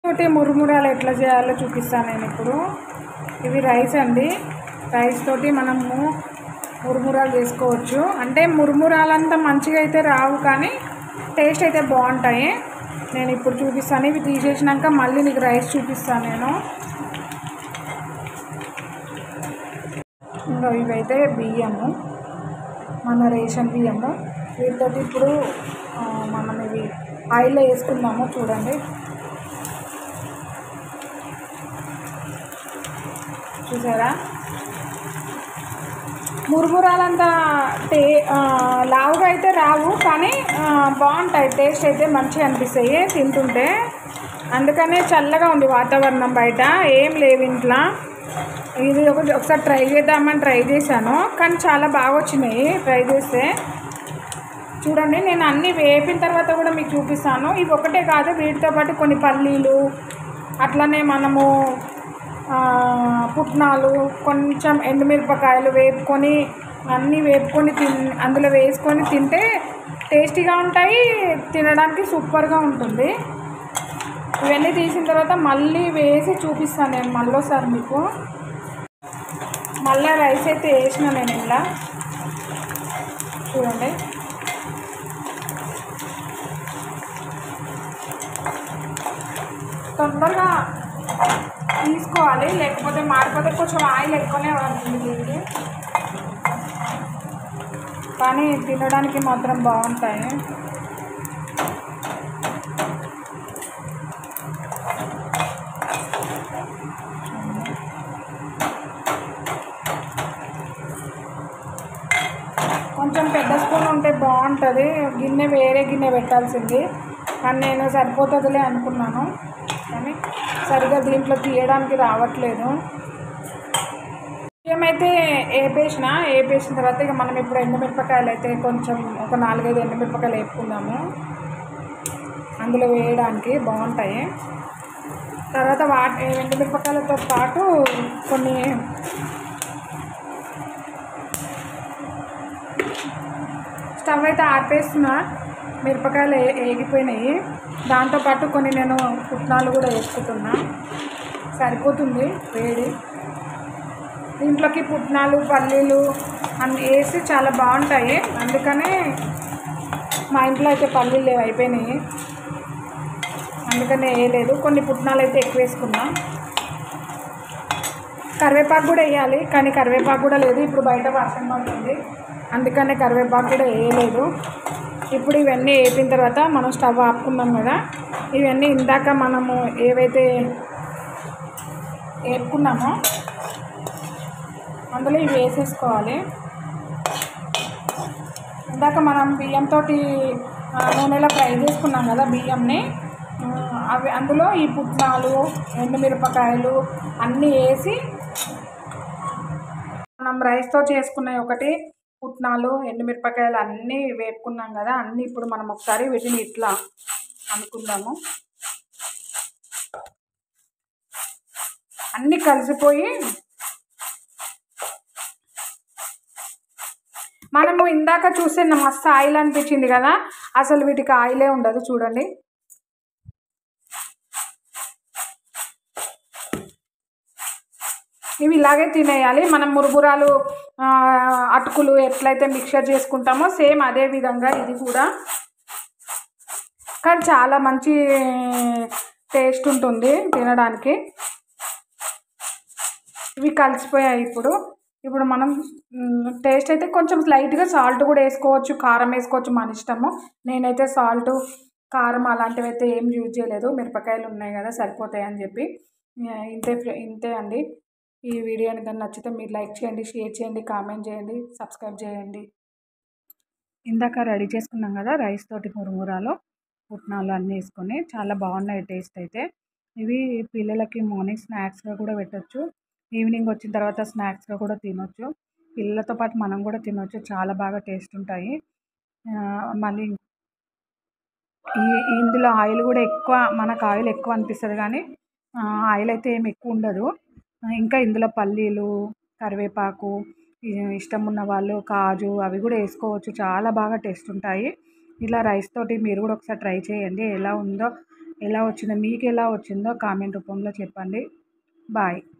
తోటి మురుమురాలు ఎట్లా చేయాలో చూపిస్తాను నేను ఇప్పుడు ఇవి రైస్ అండి రైస్ తోటి మనము మురుమురాలు చేసుకోవచ్చు అంటే మురుమురాలంతా మంచిగా అయితే రావు కానీ టేస్ట్ అయితే బాగుంటాయి నేను ఇప్పుడు చూపిస్తాను ఇవి తీసేసినాక మళ్ళీ నీకు రైస్ చూపిస్తాను నేను ఇంకా ఇవైతే బియ్యము మన రేషన్ బియ్యము వీటితో ఇప్పుడు ఆ, మనం ఇవి ఆయిల్లో వేసుకుందాము చూడండి చూసారా మురుమురాలంతా టే ఆ, లావుగా అయితే రావు కానీ ఆ, బాగుంటాయి టేస్ట్ అయితే మంచిగా అనిపిస్తాయి తింటుంటే అందుకనే చల్లగా ఉంది వాతావరణం బయట ఏం లేవు ఇంట్లో ఇది ఒక ఒకసారి ట్రై చేద్దామని ట్రై చేశాను కానీ చాలా బాగా వచ్చినాయి ట్రై చేస్తే చూడండి నేను అన్నీ వేపిన తర్వాత కూడా మీకు చూపిస్తాను ఇవి ఒకటే కాదు వీటితో పాటు కొన్ని పల్లీలు అట్లనే మనము ఆ, పుట్నాలు కొంచెం ఎండుమిరపకాయలు వేపుకొని అన్నీ వేపుకొని తిన్ అందులో వేసుకొని తింటే టేస్టీగా ఉంటాయి తినడానికి సూపర్గా ఉంటుంది ఇవన్నీ తీసిన తర్వాత మళ్ళీ వేసి చూపిస్తాను నేను మళ్ళీసారి మీకు మళ్ళీ రైస్ అయితే వేసిన నేను ఇలా చూడండి తొందరగా తీసుకోవాలి లేకపోతే మాడిపోతే కొంచెం ఆయిల్ ఎక్కువనే పడుతుంది దీనికి కానీ తినడానికి మాత్రం బాగుంటాయి కొంచెం పెద్ద స్పూన్ ఉంటే బాగుంటుంది గిన్నె వేరే గిన్నె పెట్టాల్సింది కానీ నేను సరిపోతుందిలే అనుకున్నాను కానీ సరిగా దీంట్లో తీయడానికి రావట్లేదు ఏమైతే వేపేసిన వేపేసిన తర్వాత ఇక మనం ఇప్పుడు ఎండుమిరపకాయలు అయితే కొంచెం ఒక నాలుగైదు ఎండుమిరపకాయలు వేపుకుందాము అందులో వేయడానికి బాగుంటాయి తర్వాత వా ఎండుమిరపకాయలతో పాటు కొన్ని స్టవ్ అయితే ఆర్పేస్తున్నా మిరపకాయలు ఏ- వేగిపోయినాయి దాంతోపాటు కొన్ని నేను పుట్నాలు కూడా వేసుకుంటున్నా సరిపోతుంది వేడి దీంట్లోకి పుట్నాలు పల్లీలు అన్ని వేసి చాలా బాగుంటాయి అందుకనే మా ఇంట్లో అయితే పల్లీలు లేవు అయిపోయినాయి అందుకనే వేయలేదు కొన్ని పుట్నాలు అయితే ఎక్కువ వేసుకున్నా కరివేపాకు కూడా వేయాలి కానీ కరివేపాకు కూడా లేదు ఇప్పుడు బయట వర్షం పడుతుంది అందుకనే కరివేపాకు కూడా వేయలేదు ఇప్పుడు ఇవన్నీ వేపిన తర్వాత మనం స్టవ్ ఆపుకున్నాం కదా ఇవన్నీ ఇందాక మనము ఏవైతే వేపుకున్నామో అందులో ఇవి వేసేసుకోవాలి ఇందాక మనం బియ్యంతో నూనెలో ఫ్రై చేసుకున్నాం కదా బియ్యంని ఆ, అవి అందులో ఈ పుట్నాలు ఎండుమిరపకాయలు అన్నీ వేసి మనం రైస్తో చేసుకున్నాయి ఒకటి పుట్నాలు ఎండుమిరపకాయలు అన్నీ వేపుకున్నాం కదా అన్నీ ఇప్పుడు మనం ఒకసారి వీటిని ఇట్లా అనుకుందాము అన్నీ కలిసిపోయి మనము ఇందాక చూస్తే నా మస్తు ఆయిల్ అనిపించింది కదా అసలు వీటికి ఆయిలే ఉండదు చూడండి ఇవి ఇలాగే తినేయాలి మనం మురుగురాలు ఆ, అటుకులు ఎట్లయితే మిక్చర్ చేసుకుంటామో సేమ్ అదే విధంగా ఇది కూడా కానీ చాలా మంచి టేస్ట్ ఉంటుంది తినడానికి ఇవి కలిసిపోయాయి ఇప్పుడు ఇప్పుడు మనం టేస్ట్ అయితే కొంచెం లైట్గా సాల్ట్ కూడా వేసుకోవచ్చు కారం వేసుకోవచ్చు మన ఇష్టము నేనైతే సాల్ట్ కారం అలాంటివి అయితే ఏం యూజ్ చేయలేదు మిరపకాయలు ఉన్నాయి కదా సరిపోతాయి అని చెప్పి ఆ, ఇంతే ఫ్రె- ఇంతే అండి ఈ వీడియో కనుక నచ్చితే మీరు లైక్ చేయండి షేర్ చేయండి కామెంట్ చేయండి సబ్స్క్రైబ్ చేయండి ఇందాక రెడీ చేసుకున్నాం కదా రైస్ తోటి మురుమురాలు పుట్నాలు అన్నీ వేసుకొని చాలా బాగున్నాయి టేస్ట్ అయితే ఇవి పిల్లలకి మార్నింగ్ స్నాక్స్గా కూడా పెట్టొచ్చు ఈవినింగ్ వచ్చిన తర్వాత స్నాక్స్గా కూడా తినొచ్చు పిల్లలతో పాటు మనం కూడా తినొచ్చు చాలా బాగా టేస్ట్ ఉంటాయి ఆ, మళ్ళీ ఈ ఇందులో ఆయిల్ కూడా ఎక్కువ మనకు ఆయిల్ ఎక్కువ అనిపిస్తుంది కానీ ఆ, ఆయిల్ అయితే ఏమి ఎక్కువ ఉండదు ఆ, ఇంకా ఇందులో పల్లీలు కరివేపాకు ఇ- ఇష్టం ఉన్న వాళ్ళు కాజు అవి కూడా వేసుకోవచ్చు చాలా బాగా టేస్ట్ ఉంటాయి ఇలా రైస్ తోటి మీరు కూడా ఒకసారి ట్రై చేయండి ఎలా ఉందో ఎలా వచ్చిందో మీకు ఎలా వచ్చిందో కామెంట్ రూపంలో చెప్పండి బాయ్